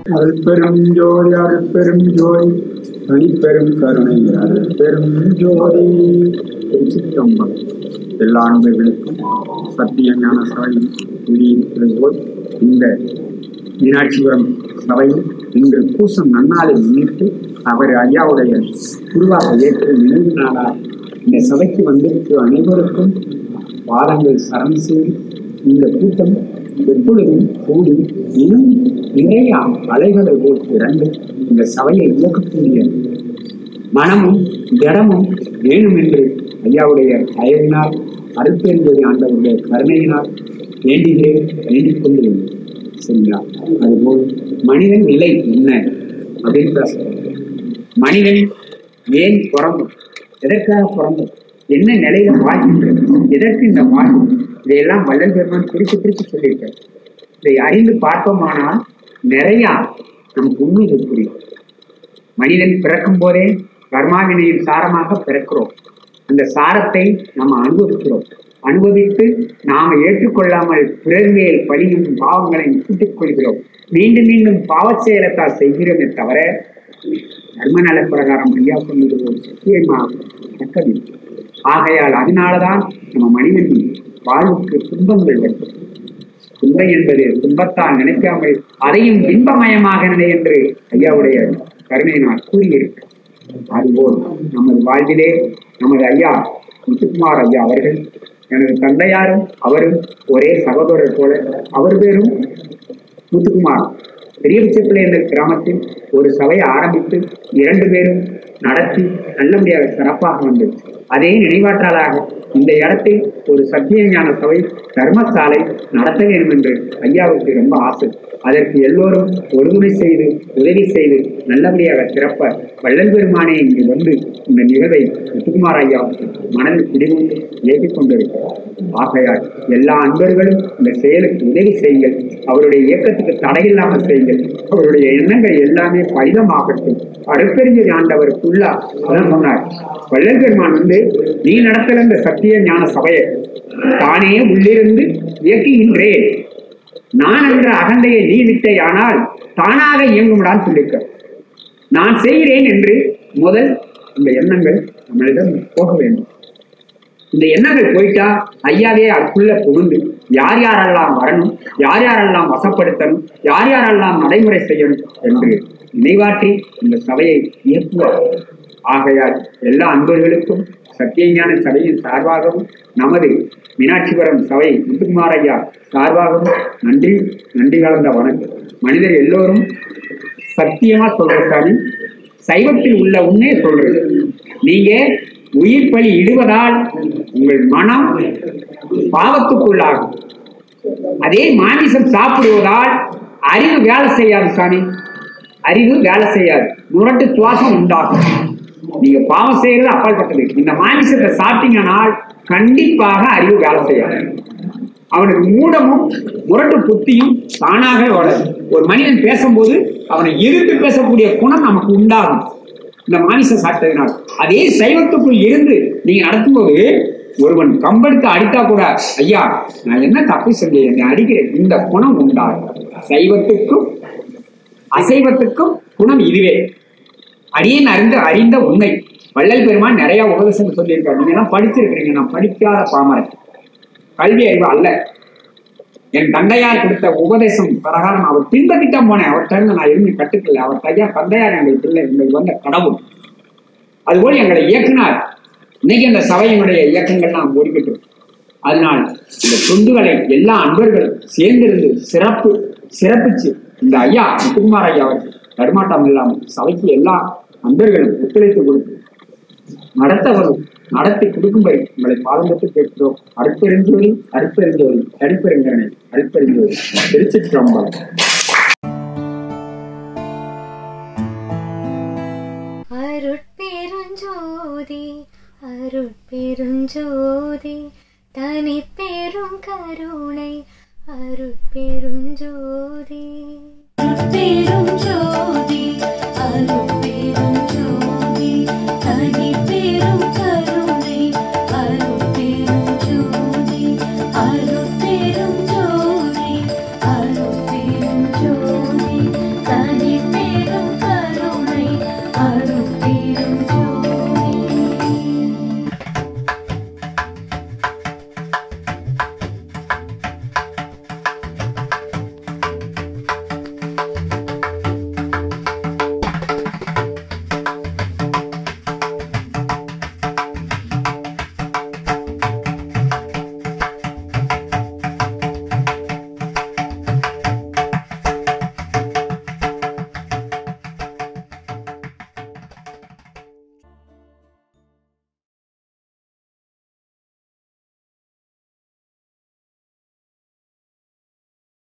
அருட்பெரும் ஜோதி அருட்பெரும் ஜோதி தனிப்பெரும் கருணை அருட்பெரும் ஜோதி திருச்சிற்றம்பலம் எல்லா அன்பர்களுக்கும் சத்திய ஞான சபை கூறியிருக்கிறது போல் இந்த மீனாட்சிபுரம் சபையில் இன்று பூசம் நன்னாளை முன்னிட்டு அவர் ஐயாவுடைய குருவாக ஏற்று நினைவு நாளாக இந்த சபைக்கு வந்திருக்கிற அனைவருக்கும் பாதங்கள் சரண் செய்து இந்த கூட்டம் எப்பொழுதும் கூடி இன்னும் நிறைய அலைகளை போல் திறந்து இந்த சபையை இயக்கக்கூடிய மனமும் திடமும் வேணும் என்று ஐயாவுடைய தயவினால் அருட்பெருந்தது ஆண்டவருடைய கருணையினால் வேண்டுகிறேன் வேண்டிக் கொள்கிறேன் சரிங்களா அதுபோல் மனிதன் நிலை என்ன அப்படின்னு பேசுறோம் மனிதன் ஏன் பிறந்தோம் எதற்காக பிறந்தோம் என்ன நிலையில வாழ்கின்றது எதற்கு இந்த வாழ்வு இதையெல்லாம் வள்ளல் பெருமான் பிரித்து பிரித்து சொல்லியிருக்கார் இதை அறிந்து பார்ப்போமானால் நிறைய நமக்கு உண்மைகள் புரியும் மனிதன் பிறக்கும் போதே கர்மாவினையின் சாரமாக பிறக்கிறோம் அந்த சாரத்தை நாம் அனுபவிக்கிறோம் அனுபவித்து நாம் ஏற்றுக்கொள்ளாமல் பிறர் மேல் பழியும் பாவங்களை கூட்டிக் கொள்கிறோம் மீண்டும் மீண்டும் பாவச் செயலத்தால் செய்கிறோமே தவிர தர்ம நல பிரகாரம் ஐயா சொன்னது ஒரு சத்தியமாக நடக்கவில்லை ஆகையால் அதனாலதான் நம்ம மனிதனின் வாழ்வுக்கு துன்பங்கள் வருகிறது துன்பம் என்பது துன்பத்தால் நினைக்காமல் அதையும் இன்பமயமாக நினை என்று ஐயாவுடைய கருணையினால் கூறியிருக்கு அதுபோல் நமது வாழ்விலே நமது ஐயா முத்துக்குமார் ஐயா அவர்கள் எனது தந்தையாரும் அவரும் ஒரே சகோதரர் போல அவர் பேரும் முத்துக்குமார் பெரிய பிச்சைப்பிள்ளை என்ற கிராமத்தில் ஒரு சபையை ஆரம்பித்து இரண்டு பேரும் நடத்தி நல்லபடியாக சிறப்பாக வந்தது அதே நினைவாற்றலாக இந்த இடத்தில் ஒரு சத்திய ஞான சபை தர்மசாலை நடத்த வேண்டும் என்று ஐயாவுக்கு ரொம்ப ஆசை அதற்கு எல்லோரும் ஒருமுறை செய்து உதவி செய்து நல்லபடியாக சிறப்ப வள்ளல் பெருமானே இங்கு வந்து இந்த நிகழ்வை முத்துக்குமார் ஐயா மனதில் குடிகொண்டு இயக்கிக் கொண்டிருக்கிறார் ஆகையால் எல்லா அன்பர்களும் இந்த செயலுக்கு உதவி செய்யுங்கள் அவருடைய இயக்கத்துக்கு தடையில்லாமல் செய்யுங்கள் அவருடைய எண்ணங்கள் எல்லாமே பலிதமாகட்டும் அடுப்பெருஞ்ச ஆண்டவருக்குள்ளா அதான் சொன்னார் வள்ளல் பெருமான் வந்து நீ நடத்தல இந்த சத்திய ஞான சபையை தானே உள்ளிருந்து இயக்குகின்றேன் நான் என்ற அகந்தையை நீ விட்டேயானால் தானாக இயங்கும்டான்னு சொல்லியிருக்க நான் செய்கிறேன் என்று முதல் இந்த எண்ணங்கள் நம்மளிடம் போக வேண்டும் இந்த எண்ணங்கள் போயிட்டா ஐயாவே அதுக்குள்ள புகுந்து யார் யாரெல்லாம் வரணும் யார் யாரெல்லாம் வசப்படுத்தணும் யார் யாரெல்லாம் நடைமுறை செய்யணும் என்று நினைவாற்றி இந்த சபையை இயக்குவார் ஆகையால் எல்லா அன்பர்களுக்கும் சத்தியஞான சபையின் சார்பாகவும் நமது மீனாட்சிபுரம் சபை முத்துக்குமார் ஐயா சார்பாகவும் நன்றி நன்றி கலந்த வணக்கம் மனிதர் எல்லோரும் சத்தியமா சொல்ற சாமி சைவத்தில் உள்ள உண்மையை சொல்றது நீங்க உயிர் பலி இடுவதால் உங்கள் மனம் பாவத்துக்குள்ளாகும் அதே மாமிசம் சாப்பிடுவதால் அறிவு வேலை செய்யாது சாமி அறிவு வேலை செய்யாது முரட்டு சுவாசம் உண்டாகும் நீங்க பாவம் செய்யறது அப்பாற்பட்டது இந்த மாமிசத்தை சாப்பிட்டீங்கனால் கண்டிப்பாக அறிவு வேலை செய்யாது அவனுக்கு மூடமும் முரட்டு புத்தியும் தானாக வளரும் ஒரு மனிதன் பேசும்போது அவனை எதிர்த்து பேசக்கூடிய குணம் நமக்கு உண்டாகும் இந்த மாமிசம் சாப்பிட்டதினால் அதே சைவத்துக்குள் இருந்து நீங்க நடத்தும்போது ஒருவன் கம்பெடுத்து அடித்தா கூட ஐயா நான் என்ன தப்பு செஞ்சேன் என்னை அடிக்கிறேன் இந்த குணம் உண்டாகும் சைவத்துக்கும் அசைவத்துக்கும் குணம் இதுவே அடியேன் அறிந்த அறிந்த உண்மை வள்ளல் பெருமான் நிறைய உபதேசங்கள் சொல்லியிருக்காரு நீங்க எல்லாம் படிச்சிருக்கிறீங்க நான் படிக்காத பாமரன் கல்வி அறிவு அல்ல என் தந்தையார் கொடுத்த உபதேசம் பிரகாரம் அவர் பின்பற்றித்தான் போனேன் அவர்கிட்ட நான் எதுவுமே கட்டுக்கல அவர் தையா தந்தையார் எங்கள் பிள்ளை எங்களுக்கு வந்த கடவுள் அதுபோல் எங்களை இயக்குனார் இன்னைக்கு அந்த சபையினுடைய இயக்கங்கள்லாம் ஓடிக்கிட்டு இருக்கு. அதனால் இந்த தொண்டுகளை எல்லா அன்பர்களும் சேர்ந்திருந்து சிறப்பு சிறப்பிச்சு இந்த ஐயா முத்துக்குமார் ஐயா அவர்கள் தடுமாட்டம் இல்லாமல் சபைக்கு எல்லா அன்பர்களும் ஒத்துழைப்பு கொடுத்து நடத்த வரும் நடத்தி கொடுக்கும்படி உங்களை பாதம்பட்டு கேட்கிறோம் அருட்பெருஞ்சோதி அருட்பெருஞ்சோதி தனிப்பெருங்கரணை அருட்பெருஞ்சோதி திருச்சிற்றம்பலம் அருட்பெருஞ்சோதி அருட்பெருஞ்சோதி தனி பெரும் கருணை அருட்பெருஞ்சோதி பெரும் ஜோதி அருள்